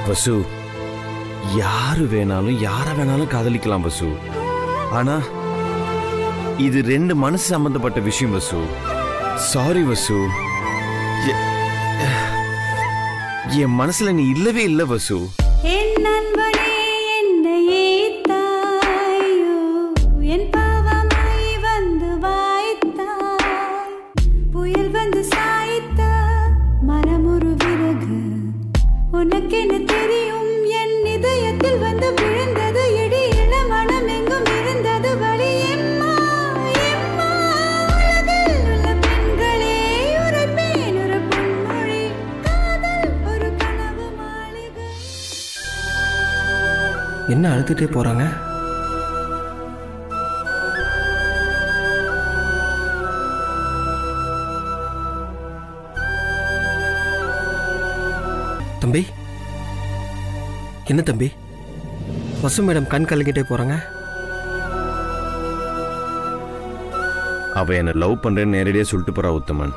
வசு யாரு வேணாலும் யார வேணாலும் காதலிக்கலாம் வசு ஆனா இது ரெண்டு மனசு சம்பந்தப்பட்ட விஷயம் வசு சாரி வசு எ- என் மனசுல நீ இல்லவே இல்ல வசு என் நண்பனே என்னை ஏத்தாயோ என் பாவமாய் வந்து வாய்த்தாய் புயல் வந்து சாய்த்த மரமொரு விறகு உனக்கென தெரியும் என் இதயத்தில் வந்து விழுந்தது இடி இளமணம் எங்கும் இருந்தது வழி எம்மா எம்மா உலகில் உள்ள பெண்களே உரைப்பேன் ஒரு பொன்மொழி காதல் ஒரு கனவு மாளிகை என்ன அழுதுட்டே போறாங்க தம்பி என்ன தம்பி வசு மேடம் கண் கலங்கிட்டே போறாங்க அவ என்ன லவ் பண்றேன்னு நேரடியா சொல்லிட்டு போறா உத்தமன்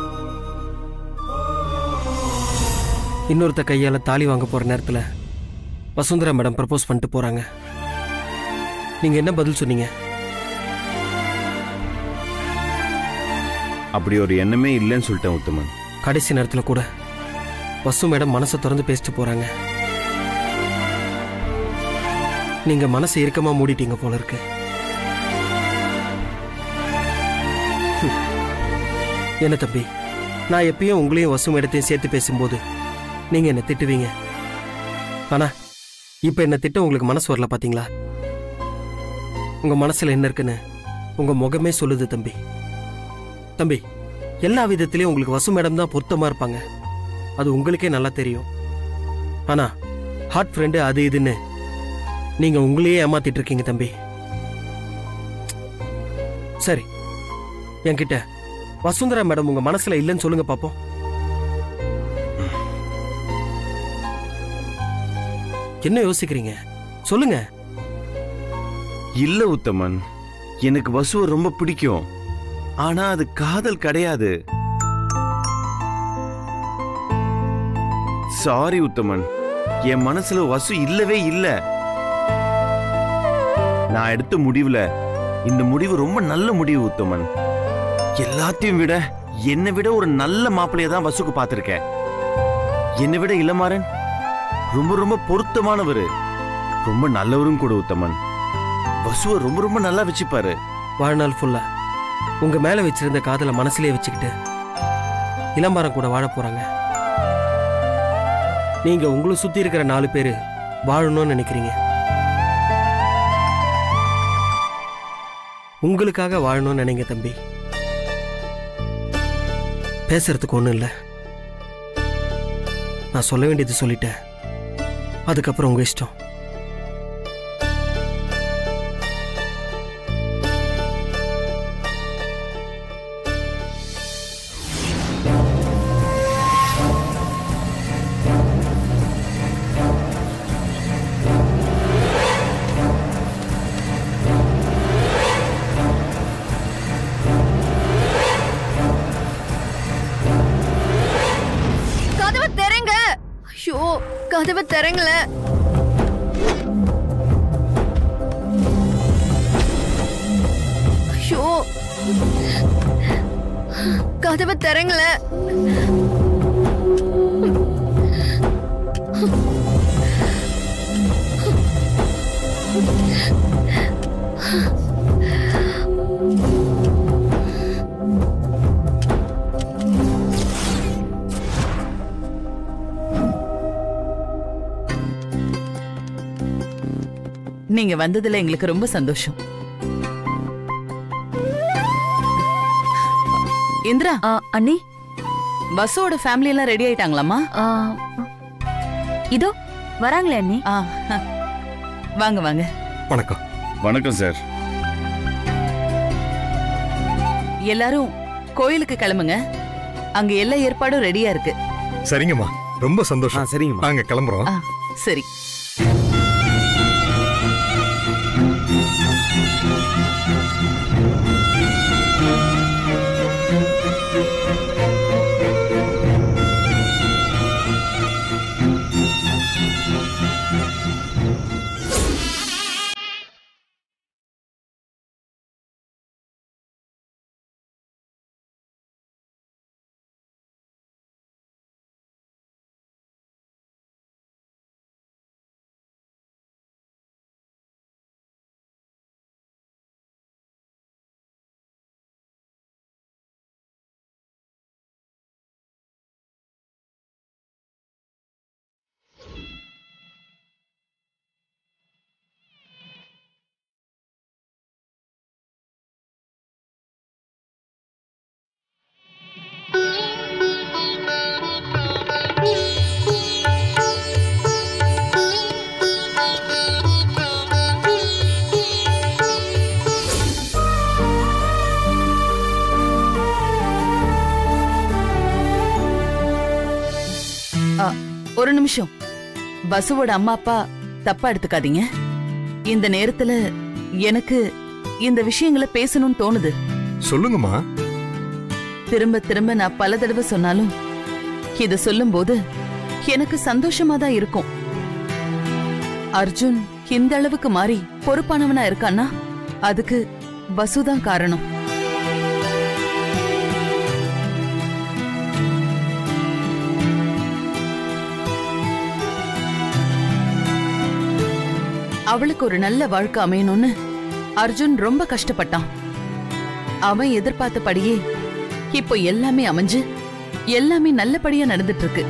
இன்னொருத்த கையால தாலி வாங்க போற நேரத்துல வசுந்தரா மேடம் ப்ரப்போஸ் பண்ணிட்டு போறாங்க நீங்க என்ன பதில் சொன்னீங்க அப்படி ஒரு எண்ணமே இல்லைன்னு சொல்லிட்டேன் உத்தமன் கடைசி நேரத்துல கூட வசு மேடம் மனசை திறந்து பேசிட்டு போறாங்க நீங்க மனசை இறுக்கமா மூடிட்டீங்க போல இருக்கு ஹம். என்ன தம்பி நான் எப்பயும் உங்களையும் வசு மேடத்தையும் சேர்த்து பேசும்போது நீங்க என்ன திட்டுவீங்க ஆனா இப்ப என்ன திட்ட உங்களுக்கு மனசு வரல பாத்தீங்களா உங்க மனசுல என்ன இருக்குன்னு உங்க முகமே சொல்லுது தம்பி தம்பி எல்லா விதத்திலயும் உங்களுக்கு வசு மேடம் தான் பொருத்தமா இருப்பாங்க அது உங்களுக்கே நல்லா தெரியும் ஆனா ஹார்ட் ஃப்ரெண்டு அது இதுன்னு நீங்க உங்களையே ஏமாத்திட்டு இருக்கீங்க தம்பி சரி என்கிட்ட வசுந்தரா மேடம் உங்க மனசுல இல்லைன்னு சொல்லுங்க பாப்போம் என்ன யோசிக்கிறீங்க சொல்லுங்க இல்ல உத்தமன் எனக்கு வசுவை ரொம்ப பிடிக்கும் ஆனா அது காதல் கிடையாது சாரி உத்தமன் என் மனசுல வசு இல்லவே இல்ல நான் எடுத்த முடிவுல இந்த முடிவு ரொம்ப நல்ல முடிவு உத்தமன் எல்லாத்தையும் விட என்னை விட ஒரு நல்ல மாப்பிளைய தான் வசுக்கு பார்த்திருக்கேன் என்னை விட இளமாறன் ரொம்ப ரொம்ப பொருத்தமானவர் ரொம்ப நல்லவரும் கூட உத்தமன் வசுவை ரொம்ப ரொம்ப நல்லா வச்சுப்பாரு வாழ்நாள் ஃபுல்லா உங்க மேல வச்சிருந்த காதலை மனசுலயே வச்சுக்கிட்டு இளம்பரம் கூட வாழ போறாங்க நீங்க உங்களை சுத்தி இருக்கிற நாலு பேரு வாழணும்னு நினைக்கிறீங்க உங்களுக்காக வாழணும்னு நினைங்க தம்பி பேசுறதுக்கு ஒண்ணும் இல்ல நான் சொல்ல வேண்டியது சொல்லிட்டேன் அதுக்கப்புறம் உங்க இஷ்டம் கதவை திறங்க ஐயோ கதவை திறங்கல ஐயோ கதவை திறங்கல நீங்க வந்ததுல எங்களுக்கு ரொம்ப சந்தோஷம் இந்திரா ஆ, அண்ணி பஸ்ஸோட ஃபேமிலி எல்லாம் ரெடி ஆயிட்டாங்களாமா ஆ, இதோ வராங்களே அண்ணி ஆ, வாங்க வாங்க வணக்கம் வணக்கம் சார் எல்லாரும் கோயிலுக்கு கிளம்புங்க அங்க எல்லா ஏற்பாடும் ரெடியா இருக்கு சரிங்கம்மா ரொம்ப சந்தோஷம் சரிங்கம்மா நாங்க கிளம்புறோம் ஆ, சரி நிமிஷம் வசுவோட அம்மா அப்பா தப்பா எடுத்துக்காதீங்க இந்த நேரத்துல எனக்கு இந்த விஷயங்களை பேசணும்னு தோணுது சொல்லுங்கம்மா திரும்ப திரும்ப நான் பல தடவை சொன்னாலும் இத சொல்லும்போது எனக்கு சந்தோஷமா தான் இருக்கும் அர்ஜுன் இந்த அளவுக்கு மாறி பொறுப்பானவனா இருக்கான்னா அதுக்கு வசுதான் காரணம் அவளுக்கு ஒரு நல்ல வாழ்க்கை அமையணும்னு அர்ஜுன் ரொம்ப கஷ்டப்பட்டான் அவன் எதிர்பார்த்தபடியே இப்போ எல்லாமே அமைஞ்சு எல்லாமே நல்லபடியா நடந்துட்டு இருக்கு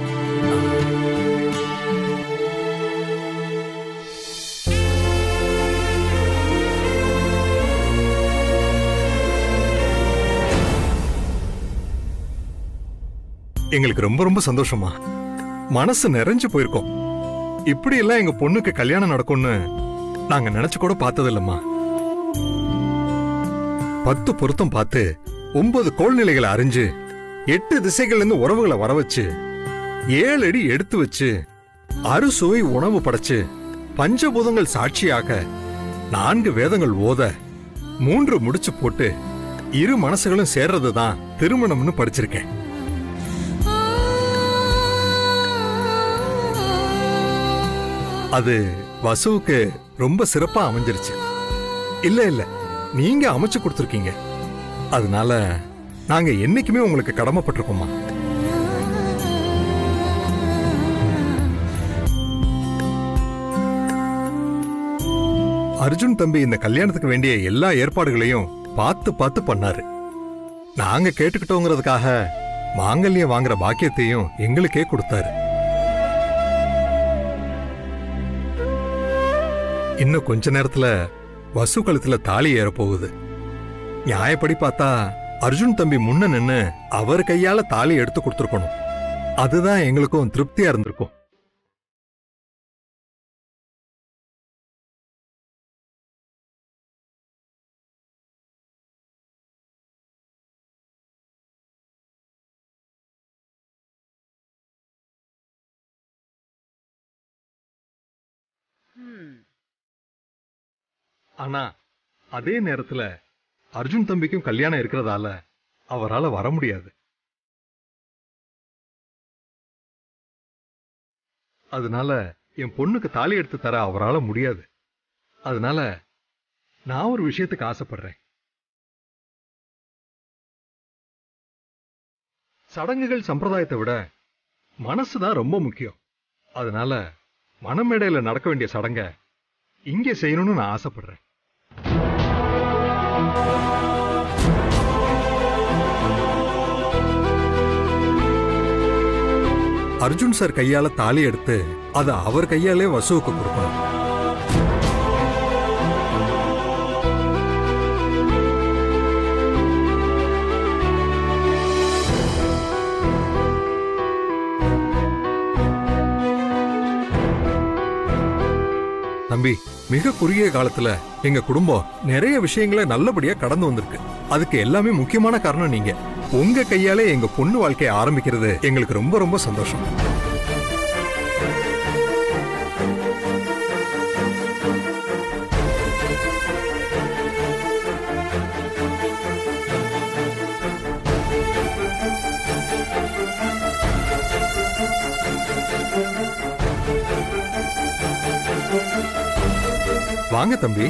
எங்களுக்கு ரொம்ப ரொம்ப சந்தோஷமா மனசு நிறைஞ்சு போயிருக்கோம் இப்படி எல்லாம் எங்க பொண்ணுக்கு கல்யாணம் நடக்கும்னு நாங்க நினைச்சு கூட பார்த்ததில்லம்மா பத்து பொருத்தம் பார்த்து ஒன்பது கோள்நிலைகளை அறிஞ்சு எட்டு திசைகள்ல இருந்து உறவுகளை வர வச்சு ஏழு அடி எடுத்து வச்சு அறுசுவை உணவு படைச்சு பஞ்சபூதங்கள் சாட்சியாக நான்கு வேதங்கள் ஓத மூன்று முடிச்சு போட்டு இரு மனசுகளும் சேர்றதுதான் திருமணம்னு படிச்சிருக்கேன் அது வசுவுக்கு ரொம்ப சிறப்பா அமைஞ்சிருச்சு இல்ல இல்ல நீங்க அமைச்சு கொடுத்துருக்கீங்க அதனால நாங்க என்னைக்குமே உங்களுக்கு கடமைப்பட்டிருக்கோமா அர்ஜுன் தம்பி இந்த கல்யாணத்துக்கு வேண்டிய எல்லா ஏற்பாடுகளையும் பார்த்து பார்த்து பண்ணாரு நாங்க கேட்டுக்கிட்டோங்கிறதுக்காக மாங்கல்யம் வாங்குற பாக்கியத்தையும் எங்களுக்கே கொடுத்தாரு இன்னும் கொஞ்ச நேரத்துல வசு கழுத்துல தாலி ஏற போகுது நியாயப்படி பார்த்தா அர்ஜுன் தம்பி முன்ன நின்னு அவர் கையால தாலி எடுத்து கொடுத்துருக்கணும் அதுதான் எங்களுக்கும் திருப்தியா இருந்திருக்கும் ஆனா அதே நேரத்துல அர்ஜுன் தம்பிக்கும் கல்யாணம் இருக்கிறதால அவரால வர முடியாது அதனால என் பொண்ணுக்கு தாலி எடுத்து தர அவரால முடியாது அதனால நான் ஒரு விஷயத்துக்கு ஆசைப்படுறேன் சடங்குகள் சம்பிரதாயத்தை விட மனசுதான் ரொம்ப முக்கியம் அதனால மணமேடையில நடக்க வேண்டிய சடங்க இங்கே செய்யணும்னு நான் ஆசைப்படுறேன் அர்ஜுன் சார் கையால தாலி எடுத்து அதை அவர் கையாலே வசுவுக்கு கொடுக்கணும் தம்பி மிக குறுகிய காலத்துல எங்க குடும்பம் நிறைய விஷயங்களை நல்லபடியா கடந்து வந்திருக்கு அதுக்கு எல்லாமே முக்கியமான காரணம் நீங்க உங்க கையாலே எங்க பொண்ணு வாழ்க்கையை ஆரம்பிக்கிறது எங்களுக்கு ரொம்ப ரொம்ப சந்தோஷம் வாங்க தம்பி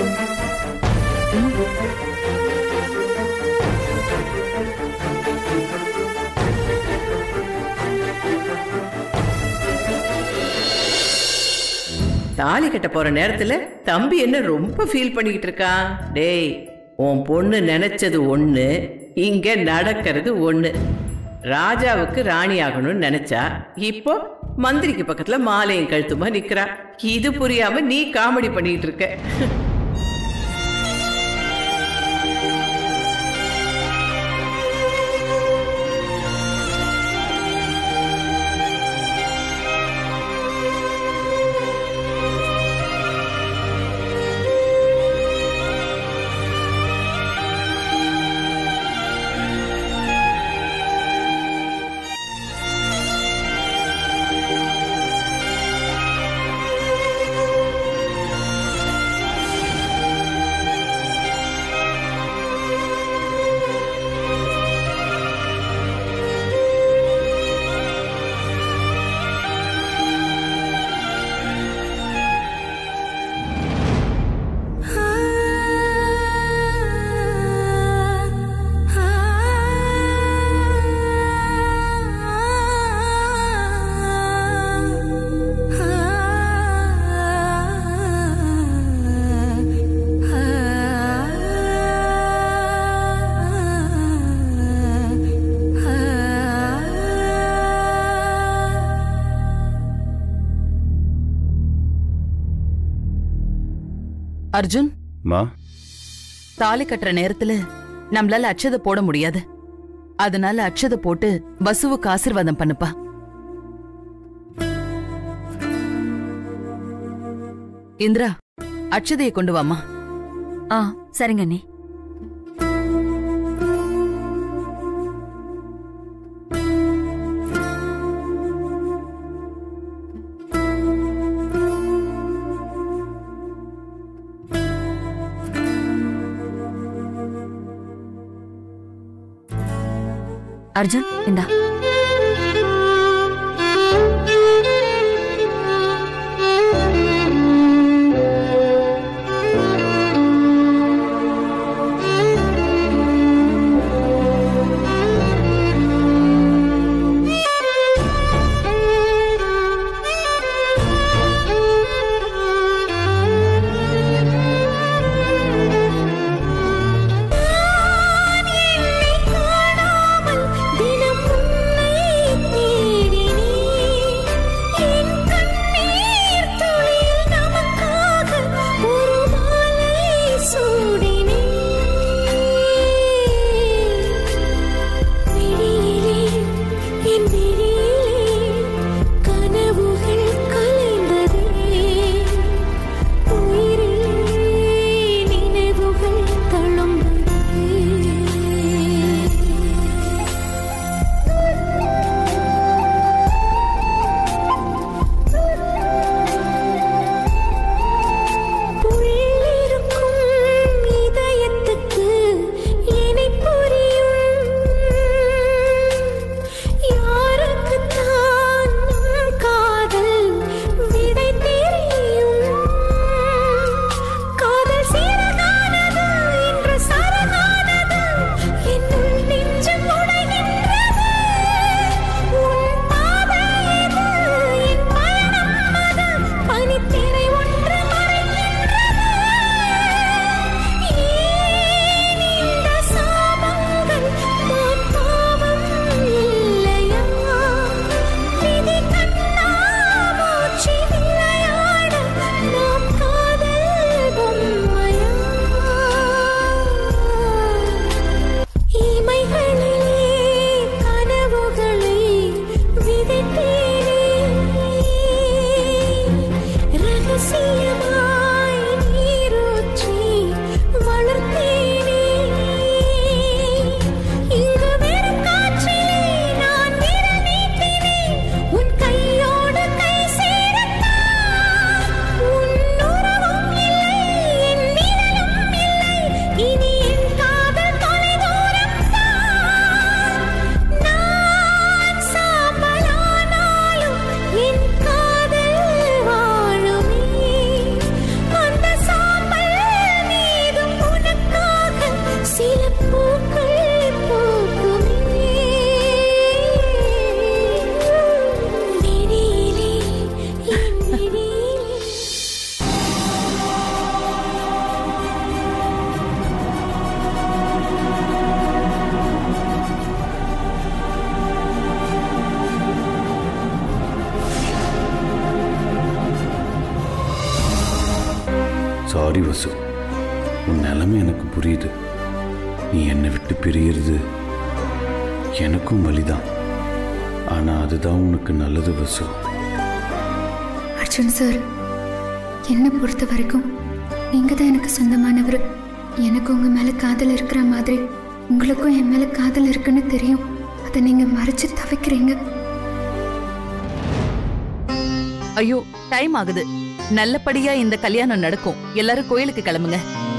தாலி கட்ட போற நேரத்துல தம்பி என்ன ரொம்ப ஃபீல் பண்ணிக்கிட்டு இருக்கான் டேய் உன் பொண்ணு நினைச்சது ஒண்ணு இங்க நடக்கிறது ஒண்ணு ராஜாவுக்கு ராணி ஆகணும்னு நினைச்சா இப்போ மந்திரிக்கு பக்கத்துல மாலையும் கழுத்துமா நிக்கிறா இது புரியாம நீ காமெடி பண்ணிட்டு இருக்க அர்ஜுன் மா தாலி கட்டுற நேரத்துல நம்மளால அச்சதை போட முடியாது அதனால அச்சதை போட்டு வசுவுக்கு ஆசீர்வாதம் பண்ணுப்பா இந்திரா அச்சதையை கொண்டு வாமா ஆ சரிங்க அண்ணி அர்ஜுன் இந்தா தினம் உன்னை தேடினேன் என் கண்ணீர் துளியில் நமக்காக ஒரு மாலை சூடினேன் விழியிலே என் விழியிலே கனவுகள் கலைந்ததே உயிரிலே நினைவுகள் தழும்புதே உள்ளிருக்கும் இதயத்துக்கு என்னை புரியும் யாருக்குத்தான் நம் காதல் விடை தெரியும் காதல் சீரகானது இன்று சரகானது என்னுள் நெஞ்சம் உடைகின்றது உன் பாதை இது என் பயணம் அது பனித்திரை ஒன்று மறைக்கின்றது ஏன் இந்த சாபங்கள் நான் பாவம் இல்லையா விதி கண்ணாமூச்சி விளையாட நாம் காதல் பொம்மையா இமைகளிலே கனவுகளை விதைத்தேனே ரகசியமாய் நீரூற்றி வளர்த்தேனே இங்கு வெறும் காற்றிலே நான் விரல் நீட்டினேன் உன் கையோடு கை சேரத்தான் உன் உறவும் இல்லை என் நிழலும் இல்லை இனி என் காதல் தொலைதூரம் நான் சாம்பலானாலும் என் காதல் வாழுமே அந்த சாம்பல் மீதும் உனக்காக சில பூக்கள் பூக்குமே விழியிலே என் விழியிலே சாரி வசு உன் நிலைமை எனக்கு புரியுது நீ என்னை விட்டு பிரியறது எனக்கும் வலிதான் ஆனா அதுதான் உனக்கு நல்லது வசு அர்ஜுன் சார் என்னை பொறுத்த வரைக்கும் நீங்கள் தான் எனக்கு சொந்தமானவர் எனக்கு உங்கள் மேலே காதல் இருக்கிற மாதிரி உங்களுக்கும் என் மேலே காதல் இருக்குன்னு தெரியும் அதை நீங்கள் மறைச்சு தவிக்கிறீங்க ஐயோ டைம் ஆகுது நல்லபடியா இந்த கல்யாணம் நடக்கும் எல்லாரும் கோயிலுக்கு கிளம்புங்க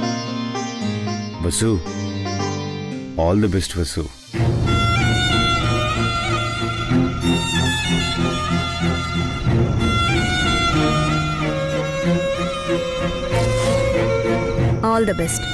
Vasu all the best Vasu all the best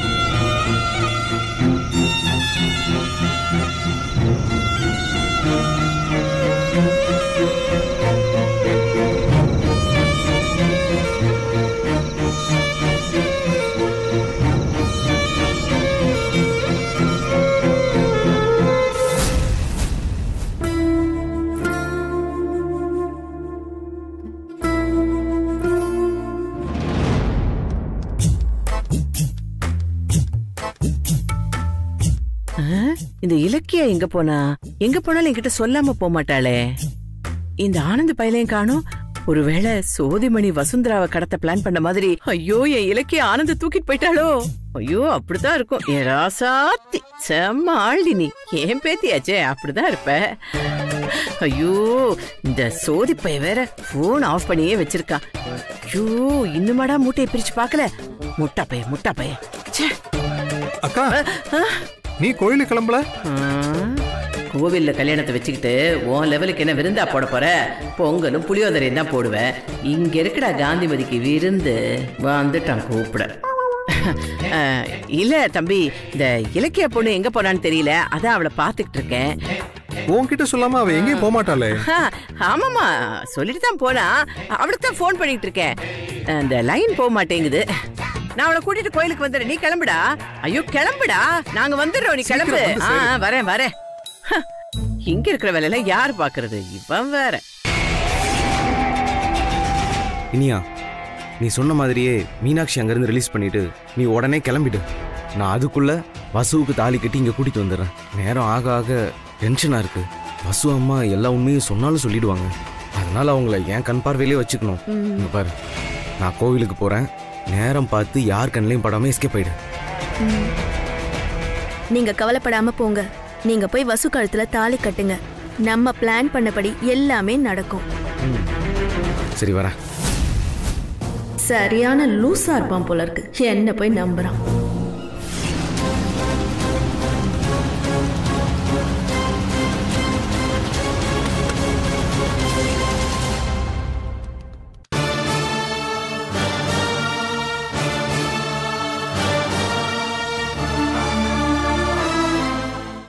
இந்த இலக்கியா எங்க போனா எங்க போனாலும் என்கிட்ட சொல்லாம போக மாட்டாளே இந்த ஆனந்த பையலையும் காணோம் ஒருவேளை சோதிமணி வசுந்தராவை கடத்த பிளான் பண்ண மாதிரி ஐயோ என் இலக்கிய ஆனந்த தூக்கிட்டு போயிட்டாளோ ஐயோ அப்படிதான் இருக்கும் என் ராசாத்தி செம்ம ஆள்டி நீ ஏன் பேத்தியாச்சே அப்படிதான் இருப்ப ஐயோ இந்த சோதி பைய வேற போன் ஆஃப் பண்ணியே வச்சிருக்கா ஐயோ இன்னுமாடா மூட்டையை பிரிச்சு பார்க்கல முட்டா பைய முட்டா பைய ச்சே அக்கா நீ கோயிலுக்கு கிளம்பல ஆ, கோவில்ல கல்யாணத்தை வச்சுக்கிட்டு உன் லெவலுக்கு என்ன விருந்தா போட போற பொங்கலும் புளியோதரையும் தான் போடுவேன் இங்க இருக்குடா காந்திமதிக்கு விருந்து வந்துட்டான் கூப்பிட ஆ, இல்ல தம்பி இந்த இலக்கிய பொண்ணு எங்க போனான்னு தெரியல அதான் அவளை பாத்துக்கிட்டு இருக்கேன் உன்கிட்ட சொல்லாம அவ எங்கேயும் போக மாட்டாளே ஆ, ஆமாமா சொல்லிட்டு தான் போனா அவளுக்கு தான் ஃபோன் பண்ணிட்டு இருக்கேன் அந்த லைன் போக மாட்டேங்குது நான் அவளை கூட்டிட்டு கோயிலுக்கு வந்துடுறேன் நீ கிளம்புடா ஐயோ கிளம்புடா நாங்க வந்துடுறோம் நீ கிளம்பு சீக்கிரம் வந்து ஆ சேரு. வரேன் வரேன் ஹ, இங்க இருக்கிற வேலையெல்லாம் யார் பாக்குறது இவன் வேற இனியா நீ சொன்ன மாதிரியே மீனாட்சி அங்கேருந்து ரிலீஸ் பண்ணிட்டு நீ உடனே கிளம்பிடு நான் அதுக்குள்ள வசுவுக்கு தாலி கட்டி இங்கே கூட்டிட்டு வந்துடுறேன் நேரம் ஆக ஆக டென்ஷனாக இருக்கு வசு அம்மா எல்லா உண்மையும் சொன்னாலும் சொல்லிடுவாங்க அதனால அவங்கள என் கண் பார்வையிலே வச்சுக்கணும் இங்க பாரு நான் கோவிலுக்கு போகிறேன் நேரம் பார்த்து யார் கண்ணிலையும் படாமல் எஸ்கேப் ஆயிடு நீங்க கவலைப்படாம போங்க நீங்க போய் வசு கழுத்துல தாலி கட்டுங்க நம்ம பிளான் பண்ணபடி எல்லாமே நடக்கும் சரி வரேன் சரியான லூசா இருப்பான் போல இருக்கு என்ன போய் நம்புறான்